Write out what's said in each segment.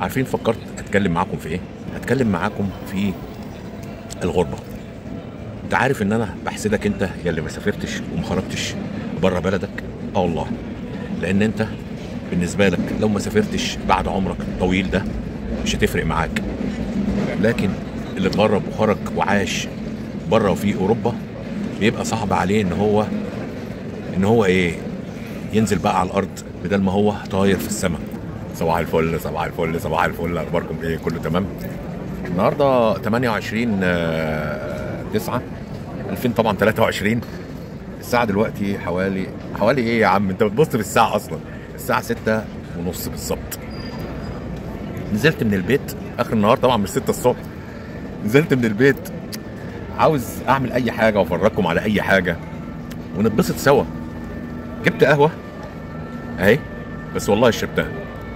عارفين فكرت اتكلم معاكم في ايه اتكلم معاكم في الغربه انت عارف ان انا بحسدك انت يا اللي ما سافرتش وما خرجتش بره بلدك اه والله لان انت بالنسبه لك لو ما سافرتش بعد عمرك الطويل ده مش هتفرق معاك لكن اللي اتغرب وخرج وعاش بره وفي اوروبا بيبقى صعب عليه ان هو ان هو ايه ينزل بقى على الارض بدل ما هو طاير في السماء صباح الفل صباح الفل صباح الفل اخباركم ايه كله تمام النهارده 28 آه، 9 2000 طبعا 23 الساعه دلوقتي حوالي حوالي ايه يا عم انت بتبص في الساعه اصلا الساعه 6 ونص بالظبط نزلت من البيت اخر النهار طبعا مش 6 الصبح نزلت من البيت عاوز اعمل اي حاجه وافرجكم على اي حاجه ونتبسط سوا جبت قهوه اهي بس والله شربتها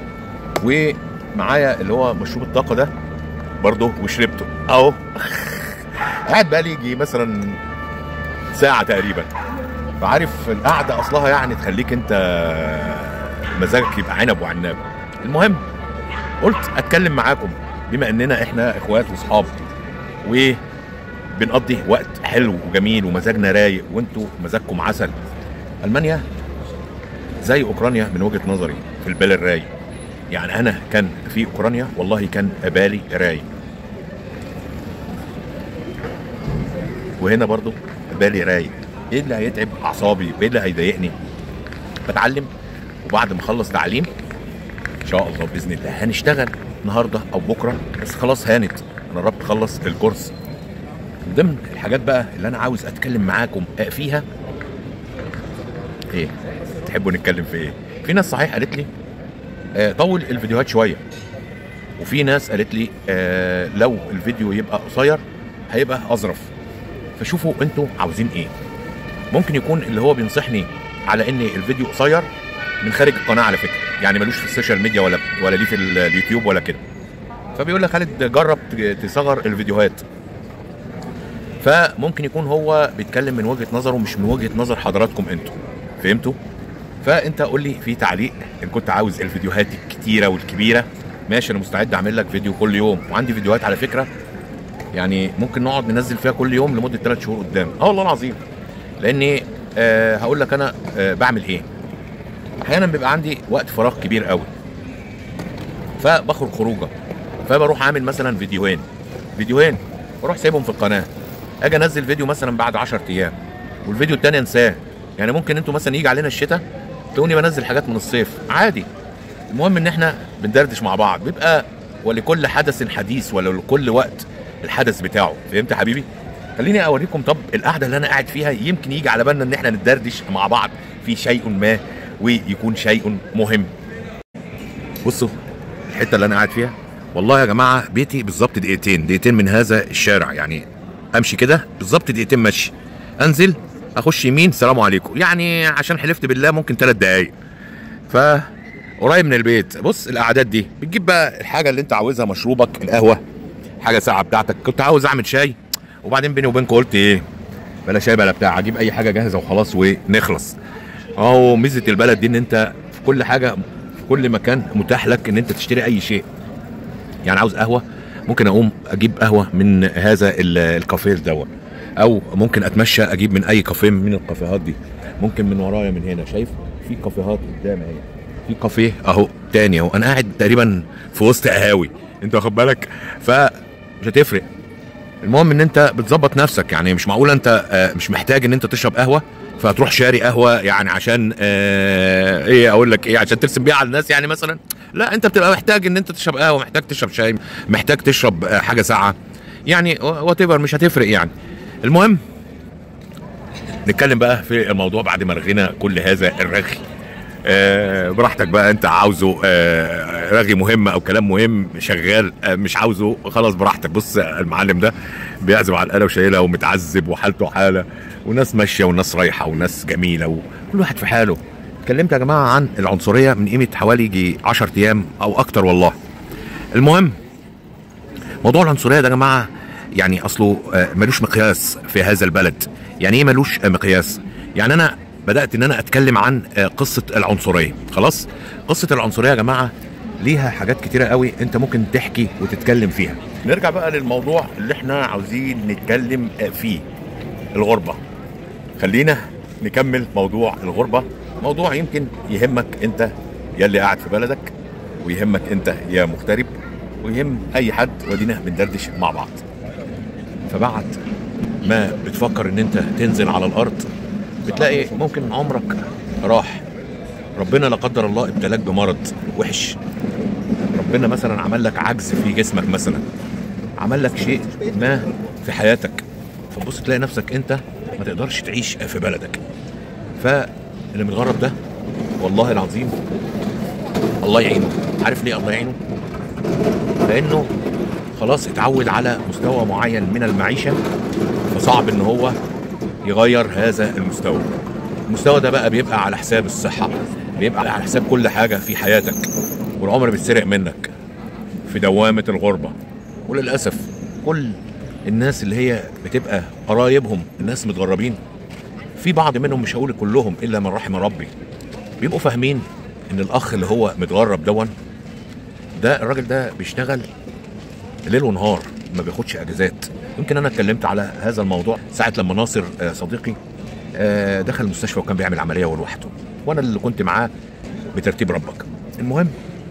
ومعايا اللي هو مشروب الطاقه ده برضه وشربته اهو قاعد بقى لي يجي مثلا ساعه تقريبا فعارف القعده اصلها يعني تخليك انت مزاجك يبقى عنب وعناب المهم قلت اتكلم معاكم بما اننا احنا اخوات واصحاب وبنقضي وقت حلو وجميل ومزاجنا رايق وانتوا مزاجكم عسل المانيا زي اوكرانيا من وجهه نظري في البال الرايق يعني انا كان في اوكرانيا والله كان بالي رايق وهنا برضو بالي رايق ايه اللي هيتعب اعصابي وايه اللي هيضايقني بتعلم وبعد ما اخلص تعليم ان شاء الله باذن الله هنشتغل النهارده او بكره بس خلاص هانت انا قربت اخلص الكورس من ضمن الحاجات بقى اللي انا عاوز اتكلم معاكم فيها ايه تحبوا نتكلم في ايه في ناس صحيح قالت لي آه طول الفيديوهات شويه وفي ناس قالت لي آه لو الفيديو يبقى قصير هيبقى اظرف فشوفوا انتوا عاوزين ايه ممكن يكون اللي هو بينصحني على ان الفيديو قصير من خارج القناه على فكره يعني ملوش في السوشيال ميديا ولا ولا ليه في ال- اليوتيوب ولا كده فبيقول لك خالد جرب ت- تصغر الفيديوهات فممكن يكون هو بيتكلم من وجهه نظره مش من وجهه نظر حضراتكم انتوا فهمتوا فانت قول لي في تعليق ان كنت عاوز الفيديوهات الكتيره والكبيره ماشي انا مستعد اعمل لك فيديو كل يوم وعندي فيديوهات على فكره يعني ممكن نقعد ننزل فيها كل يوم لمده ثلاث شهور قدام اه والله العظيم لاني آه هقول لك انا آه بعمل ايه احيانا بيبقى عندي وقت فراغ كبير قوي فبخرج خروجه فبروح عامل مثلا فيديوهين فيديوهين واروح سايبهم في القناه اجي انزل فيديو مثلا بعد 10 ايام والفيديو التاني انساه يعني ممكن انتوا مثلا يجي علينا الشتاء تلاقوني بنزل حاجات من الصيف عادي المهم ان احنا بندردش مع بعض بيبقى ولكل حدث حديث ولا لكل وقت الحدث بتاعه فهمت يا حبيبي خليني اوريكم طب القعده اللي انا قاعد فيها يمكن يجي على بالنا ان احنا نتدردش مع بعض في شيء ما ويكون شيء مهم بصوا الحته اللي انا قاعد فيها والله يا جماعه بيتي بالظبط دقيقتين دقيقتين من هذا الشارع يعني امشي كده بالظبط دقيقتين مشي انزل اخش يمين سلام عليكم يعني عشان حلفت بالله ممكن ثلاث دقايق ف قريب من البيت بص القعدات دي بتجيب بقى الحاجه اللي انت عاوزها مشروبك القهوه حاجه ساعه بتاعتك كنت عاوز اعمل شاي وبعدين بيني وبينكم قلت ايه بلا شاي بلا بتاع اجيب اي حاجه جاهزه وخلاص ونخلص اهو ميزه البلد دي ان انت في كل حاجه في كل مكان متاح لك ان انت تشتري اي شيء يعني عاوز قهوه ممكن اقوم اجيب قهوه من هذا ال- الكافيه دوت او ممكن اتمشى اجيب من اي كافيه من الكافيهات دي ممكن من ورايا من هنا شايف في كافيهات قدام اهي في كافيه اهو تاني اهو انا قاعد تقريبا في وسط قهاوي انت واخد بالك فمش هتفرق المهم ان انت بتظبط نفسك يعني مش معقول انت آه، مش محتاج ان انت تشرب قهوه فتروح شاري قهوه يعني عشان آه ايه اقول لك ايه عشان ترسم بيها على الناس يعني مثلا لا انت بتبقى محتاج ان انت تشرب قهوه محتاج تشرب شاي محتاج تشرب آه، حاجه ساقعه يعني وات مش هتفرق يعني المهم نتكلم بقى في الموضوع بعد ما رغينا كل هذا الرغي آه براحتك بقى انت عاوزه آه رغي مهم او كلام مهم شغال آه مش عاوزه خلاص براحتك بص المعلم ده بيعزم على الاله وشايلها ومتعذب وحالته حاله وناس ماشيه وناس رايحه وناس جميله وكل واحد في حاله اتكلمت يا جماعه عن العنصريه من قيمه حوالي يجي 10 ايام او اكتر والله المهم موضوع العنصريه ده يا جماعه يعني اصله آه، ملوش مقياس في هذا البلد يعني ايه ملوش آه، مقياس يعني انا بدات ان انا اتكلم عن آه، قصه العنصريه خلاص قصه العنصريه يا جماعه ليها حاجات كتيره قوي انت ممكن تحكي وتتكلم فيها نرجع بقى للموضوع اللي احنا عاوزين نتكلم فيه الغربه خلينا نكمل موضوع الغربه موضوع يمكن يهمك انت يا اللي قاعد في بلدك ويهمك انت يا مغترب ويهم اي حد ودينا بندردش مع بعض فبعد ما بتفكر ان انت تنزل على الارض بتلاقي ممكن عمرك راح ربنا لا قدر الله ابتلاك بمرض وحش ربنا مثلا عمل لك عجز في جسمك مثلا عمل لك شيء ما في حياتك فتبص تلاقي نفسك انت ما تقدرش تعيش في بلدك فاللي متغرب ده والله العظيم الله يعينه عارف ليه الله يعينه لانه خلاص اتعود على مستوى معين من المعيشه فصعب ان هو يغير هذا المستوى المستوى ده بقى بيبقى على حساب الصحه بيبقى على حساب كل حاجه في حياتك والعمر بيتسرق منك في دوامه الغربه وللاسف كل الناس اللي هي بتبقى قرايبهم الناس متغربين في بعض منهم مش هقول كلهم الا من رحم ربي بيبقوا فاهمين ان الاخ اللي هو متغرب دون ده الراجل ده بيشتغل ليل ونهار ما بياخدش اجازات يمكن انا اتكلمت على هذا الموضوع ساعه لما ناصر آه، صديقي آه، دخل المستشفى وكان بيعمل عمليه وهو لوحده وانا اللي كنت معاه بترتيب ربك المهم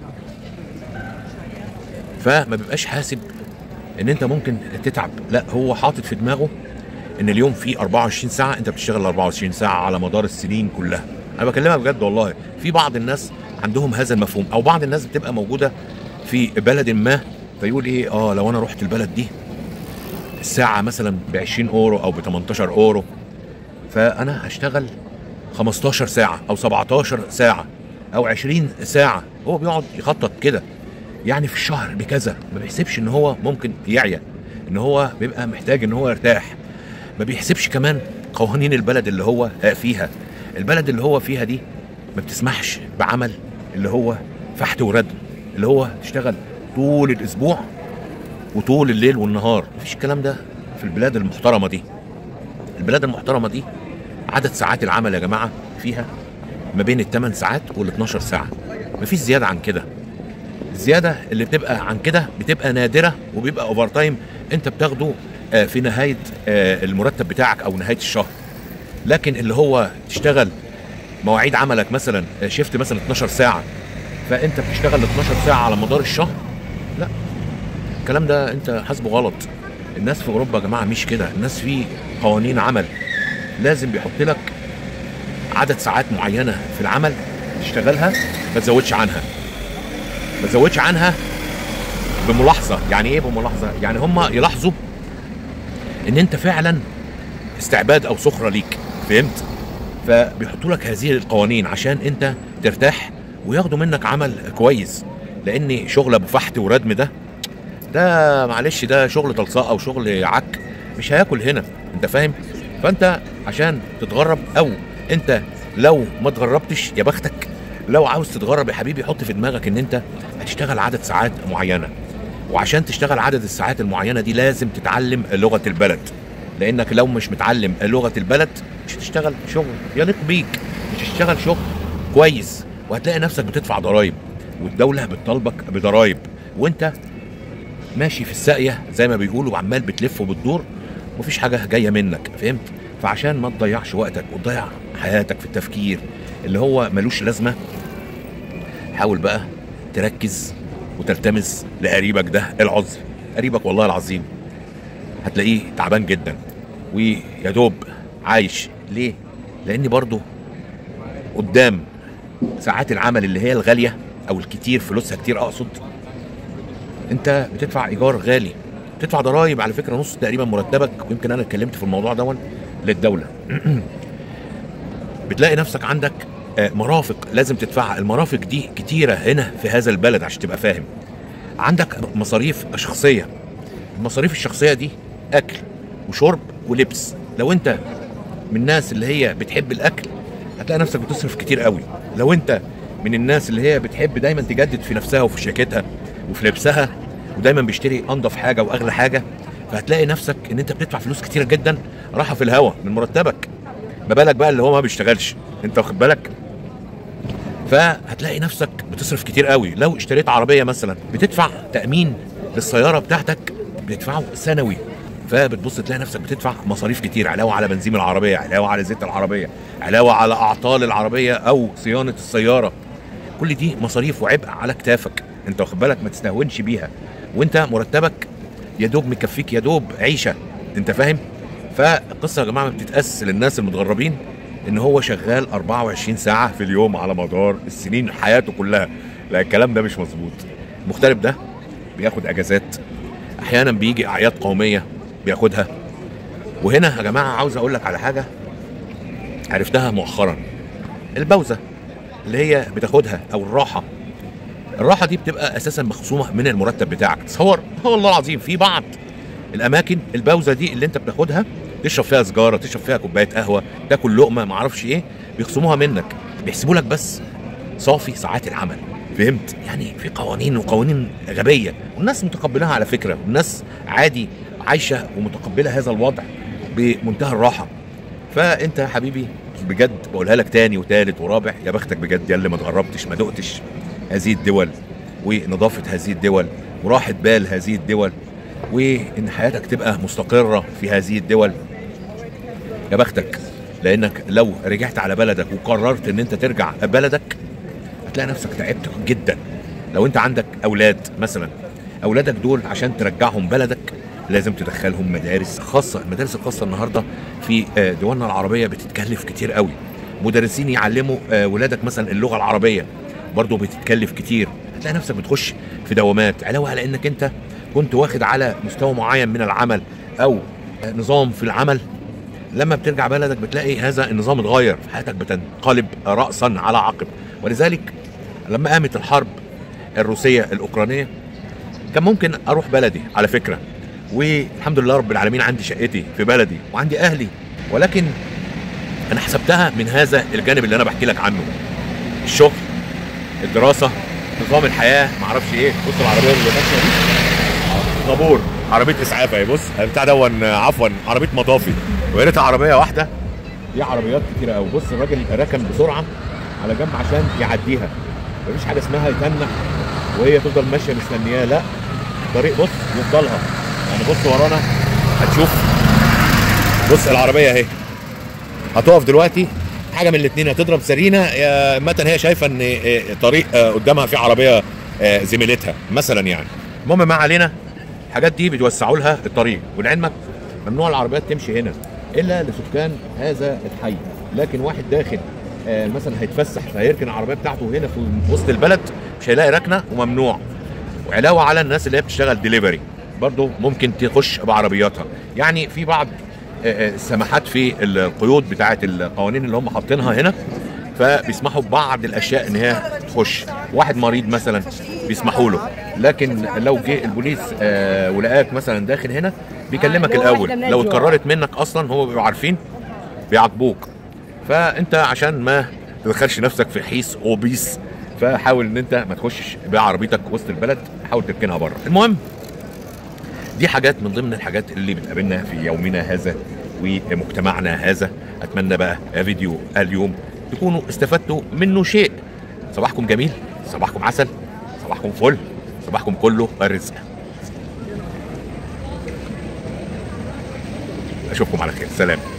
فما بيبقاش حاسب ان انت ممكن تتعب لا هو حاطط في دماغه ان اليوم فيه 24 ساعه انت بتشتغل 24 ساعه على مدار السنين كلها انا بكلمك بجد والله في بعض الناس عندهم هذا المفهوم او بعض الناس بتبقى موجوده في بلد ما فيقول ايه اه لو انا رحت البلد دي الساعه مثلا ب 20 اورو او ب 18 اورو فانا هشتغل 15 ساعه او 17 ساعه او 20 ساعه هو بيقعد يخطط كده يعني في الشهر بكذا ما بيحسبش ان هو ممكن يعيا ان هو بيبقى محتاج ان هو يرتاح ما بيحسبش كمان قوانين البلد اللي هو فيها البلد اللي هو فيها دي ما بتسمحش بعمل اللي هو فحت وردم اللي هو تشتغل طول الاسبوع وطول الليل والنهار مفيش الكلام ده في البلاد المحترمه دي البلاد المحترمه دي عدد ساعات العمل يا جماعه فيها ما بين الثمان ساعات وال 12 ساعه مفيش زياده عن كده الزياده اللي بتبقى عن كده بتبقى نادره وبيبقى اوفر تايم انت بتاخده آه، في نهايه آه، المرتب بتاعك او نهايه الشهر لكن اللي هو تشتغل مواعيد عملك مثلا آه، شيفت مثلا 12 ساعه فانت بتشتغل 12 ساعه على مدار الشهر لا الكلام ده انت حاسبه غلط الناس في اوروبا يا جماعه مش كده الناس في قوانين عمل لازم بيحط لك عدد ساعات معينه في العمل تشتغلها ما تزودش عنها ما تزودش عنها بملاحظه يعني ايه بملاحظه يعني هم يلاحظوا ان انت فعلا استعباد او سخره ليك فهمت فبيحطوا لك هذه القوانين عشان انت ترتاح وياخدوا منك عمل كويس لان شغل ابو فحت وردم ده ده معلش ده شغل طلصاء او شغل عك مش هياكل هنا انت فاهم فانت عشان تتغرب او انت لو ما اتغربتش يا بختك لو عاوز تتغرب يا حبيبي حط في دماغك ان انت هتشتغل عدد ساعات معينه وعشان تشتغل عدد الساعات المعينه دي لازم تتعلم لغه البلد لانك لو مش متعلم لغه البلد مش هتشتغل شغل يليق بيك مش هتشتغل شغل كويس وهتلاقي نفسك بتدفع ضرائب والدوله بتطالبك بضرائب وانت ماشي في الساقيه زي ما بيقولوا وعمال بتلف وبتدور مفيش حاجه جايه منك فهمت فعشان ما تضيعش وقتك وتضيع حياتك في التفكير اللي هو ملوش لازمه حاول بقى تركز وتلتمس لقريبك ده العذر قريبك والله العظيم هتلاقيه تعبان جدا ويا دوب عايش ليه لان برضه قدام ساعات العمل اللي هي الغاليه او الكتير فلوسها كتير اقصد انت بتدفع ايجار غالي بتدفع ضرايب على فكره نص تقريبا مرتبك ويمكن انا اتكلمت في الموضوع دون للدوله بتلاقي نفسك عندك آه، مرافق لازم تدفعها المرافق دي كتيره هنا في هذا البلد عشان تبقى فاهم عندك مصاريف شخصيه المصاريف الشخصيه دي اكل وشرب ولبس لو انت من الناس اللي هي بتحب الاكل هتلاقي نفسك بتصرف كتير قوي لو انت من الناس اللي هي بتحب دايما تجدد في نفسها وفي شياكتها وفي لبسها ودايما بيشتري انضف حاجه واغلى حاجه فهتلاقي نفسك ان انت بتدفع فلوس كتيره جدا راحه في الهوا من مرتبك ما بالك بقى اللي هو ما بيشتغلش انت واخد بالك فهتلاقي نفسك بتصرف كتير قوي لو اشتريت عربيه مثلا بتدفع تامين للسياره بتاعتك بتدفعه سنوي فبتبص تلاقي نفسك بتدفع مصاريف كتير علاوه على بنزين العربيه علاوه على زيت العربيه علاوه على اعطال العربيه او صيانه السياره كل دي مصاريف وعبء على كتافك انت واخد بالك ما تستهونش بيها وانت مرتبك يا دوب مكفيك يا دوب عيشه انت فاهم فالقصه يا جماعه ما بتتقاس للناس المتغربين ان هو شغال 24 ساعه في اليوم على مدار السنين حياته كلها لا الكلام ده مش مظبوط المغترب ده بياخد اجازات احيانا بيجي اعياد قوميه بياخدها وهنا يا جماعه عاوز اقول لك على حاجه عرفتها مؤخرا البوزه اللي هي بتاخدها او الراحه الراحه دي بتبقى اساسا مخصومه من المرتب بتاعك تصور هو والله العظيم في بعض الاماكن البوزه دي اللي انت بتاخدها تشرب فيها سجاره تشرب فيها كوبايه قهوه تاكل لقمه ما اعرفش ايه بيخصموها منك بيحسبوا لك بس صافي ساعات العمل فهمت يعني في قوانين وقوانين غبيه والناس متقبلها على فكره والناس عادي عايشه ومتقبله هذا الوضع بمنتهى الراحه فانت يا حبيبي بجد بقولها لك تاني وتالت ورابع يا بختك بجد يا اللي ما اتغربتش ما دقتش هذه الدول ونظافه هذه الدول وراحه بال هذه الدول وان حياتك تبقى مستقره في هذه الدول يا بختك لانك لو رجعت على بلدك وقررت ان انت ترجع بلدك هتلاقي نفسك تعبت جدا لو انت عندك اولاد مثلا اولادك دول عشان ترجعهم بلدك لازم تدخلهم مدارس خاصه المدارس الخاصه النهارده في آه، دولنا العربيه بتتكلف كتير قوي مدرسين يعلموا آه، ولادك مثلا اللغه العربيه برضه بتتكلف كتير هتلاقي نفسك بتخش في دوامات علاوه على انك انت كنت واخد على مستوى معين من العمل او آه، نظام في العمل لما بترجع بلدك بتلاقي هذا النظام اتغير حياتك بتنقلب راسا على عقب ولذلك لما قامت الحرب الروسيه الاوكرانيه كان ممكن اروح بلدي على فكره والحمد لله رب العالمين عندي شقتي في بلدي وعندي اهلي ولكن انا حسبتها من هذا الجانب اللي انا بحكي لك عنه الشغل الدراسه نظام الحياه معرفش ايه بص العربيه اللي ماشيه دي طابور عربيه اسعاف اهي بص بتاع دون عفوا عربيه مطافي ويا ريتها عربيه واحده دي عربيات كتيره قوي بص الراجل ركن بسرعه على جنب عشان يعديها مفيش حاجه اسمها يتنح وهي تفضل ماشيه مستنياه لا طريق بص يفضلها يعني بص ورانا هتشوف بص العربيه اهي هتقف دلوقتي حاجه من الاثنين هتضرب سرينا يا مثلا هي شايفه ان آه، طريق آه، قدامها في عربيه آه، زميلتها مثلا يعني المهم ما علينا الحاجات دي بيوسعوا لها الطريق ولعلمك ممنوع العربيات تمشي هنا الا لسكان هذا الحي لكن واحد داخل آه، مثلا هيتفسح فهيركن العربيه بتاعته هنا في وسط البلد مش هيلاقي ركنه وممنوع وعلاوه على الناس اللي هي بتشتغل ديليفري برضه ممكن تخش بعربياتها يعني في بعض آه، آه، السماحات في القيود بتاعه القوانين اللي هم حاطينها هنا فبيسمحوا ببعض الاشياء ان هي تخش واحد مريض مثلا بيسمحوا له لكن لو جه البوليس آه، ولقاك مثلا داخل هنا بيكلمك آه، الاول واحدة من لو الجوع. اتكررت منك اصلا هو بيبقوا عارفين بيعاقبوك فانت عشان ما تدخلش نفسك في حيس اوبيس فحاول ان انت ما تخشش بعربيتك وسط البلد حاول تركنها بره المهم دي حاجات من ضمن الحاجات اللي بتقابلنا في يومنا هذا ومجتمعنا هذا اتمنى بقى فيديو اليوم تكونوا استفدتوا منه شيء صباحكم جميل صباحكم عسل صباحكم فل صباحكم كله رزق اشوفكم على خير سلام